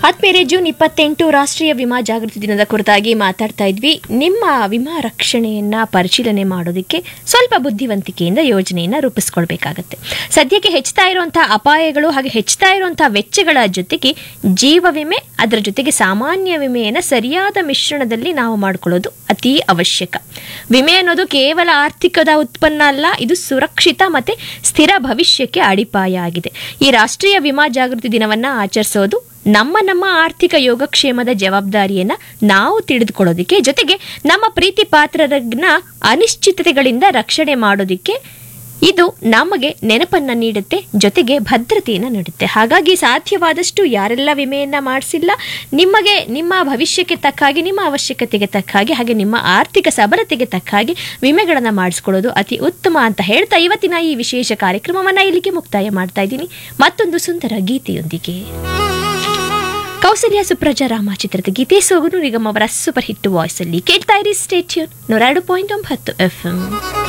ಆತ್ಮೇರೆ June ಇಪ್ಪತ್ತೆಂಟು ರಾಷ್ಟ್ರೀಯ ವಿಮಾ ಜಾಗೃತಿ ದಿನದ ಕುರಿತಾಗಿ ಮಾತಾಡ್ತಾ ಇದ್ವಿ ನಿಮ್ಮ ವಿಮಾ ರಕ್ಷಣೆಯನ್ನ ಪರಿಶೀಲನೆ ಮಾಡೋದಕ್ಕೆ ಸ್ವಲ್ಪ ಬುದ್ಧಿವಂತಿಕೆಯಿಂದ ಯೋಜನೆಯನ್ನ ರೂಪಿಸ್ಕೊಳ್ಬೇಕಾಗತ್ತೆ ಸದ್ಯಕ್ಕೆ ಹೆಚ್ಚುತ್ತಾ ಇರುವಂತಹ ಅಪಾಯಗಳು ಹಾಗೆ ಹೆಚ್ಚುತ್ತಾ ಇರುವಂತಹ ವೆಚ್ಚಗಳ ಜೊತೆಗೆ ಜೀವ ವಿಮೆ ಅದರ ಜೊತೆಗೆ ಸಾಮಾನ್ಯ ವಿಮೆಯನ್ನು ಸರಿಯಾದ ಮಿಶ್ರಣದಲ್ಲಿ ನಾವು ಮಾಡ್ಕೊಳ್ಳೋದು ಅತಿ ಅವಶ್ಯಕ ವಿಮೆ ಅನ್ನೋದು ಕೇವಲ ಆರ್ಥಿಕದ ಉತ್ಪನ್ನ ಅಲ್ಲ ಇದು ಸುರಕ್ಷಿತ ಮತ್ತೆ ಸ್ಥಿರ ಭವಿಷ್ಯಕ್ಕೆ ಅಡಿಪಾಯ ಆಗಿದೆ ಈ ರಾಷ್ಟ್ರೀಯ ವಿಮಾ ಜಾಗೃತಿ ದಿನವನ್ನ ಆಚರಿಸೋದು ನಮ್ಮ ನಮ್ಮ ಆರ್ಥಿಕ ಯೋಗಕ್ಷೇಮದ ಜವಾಬ್ದಾರಿಯನ್ನ ನಾವು ತಿಳಿದುಕೊಳ್ಳೋದಕ್ಕೆ ಜೊತೆಗೆ ನಮ್ಮ ಪ್ರೀತಿ ಪಾತ್ರರನ್ನ ಅನಿಶ್ಚಿತತೆಗಳಿಂದ ರಕ್ಷಣೆ ಮಾಡೋದಕ್ಕೆ ಇದು ನಮಗೆ ನೆನಪನ್ನ ನೀಡುತ್ತೆ ಜೊತೆಗೆ ಭದ್ರತೆಯನ್ನು ನೀಡುತ್ತೆ ಹಾಗಾಗಿ ಸಾಧ್ಯವಾದಷ್ಟು ಯಾರೆಲ್ಲ ವಿಮೆಯನ್ನ ಮಾಡಿಸಿಲ್ಲ ನಿಮಗೆ ನಿಮ್ಮ ಭವಿಷ್ಯಕ್ಕೆ ತಕ್ಕ ಹಾಗೆ ನಿಮ್ಮ ಅವಶ್ಯಕತೆಗೆ ತಕ್ಕ ಹಾಗೆ ಹಾಗೆ ನಿಮ್ಮ ಆರ್ಥಿಕ ಸಬಲತೆಗೆ ತಕ್ಕ ಹಾಗೆ ವಿಮೆಗಳನ್ನು ಮಾಡಿಸ್ಕೊಳ್ಳೋದು ಅತಿ ಉತ್ತಮ ಅಂತ ಹೇಳ್ತಾ ಇವತ್ತಿನ ಈ ವಿಶೇಷ ಕಾರ್ಯಕ್ರಮವನ್ನ ಇಲ್ಲಿಗೆ ಮುಕ್ತಾಯ ಮಾಡ್ತಾ ಇದ್ದೀನಿ ಮತ್ತೊಂದು ಸುಂದರ ಗೀತೆಯೊಂದಿಗೆ ಕೌಸಲ್ಯ ಸುಪ್ರಜಾ ರಾಮ ಚಿತ್ರದ ಗೀತೆ ಸೋಗನು ನಿಗಮ್ ಅವರ ಸೂಪರ್ ಹಿಟ್ ವಾಯ್ಸ್ ಅಲ್ಲಿ ಕೇಳ್ತಾ ಇರಿ ಸ್ಟೇಟ್ಯೂನ್ ನೂರ ಎರಡು ಪಾಯಿಂಟ್ ಒಂಬತ್ತು ಎಫ್ ಎಂ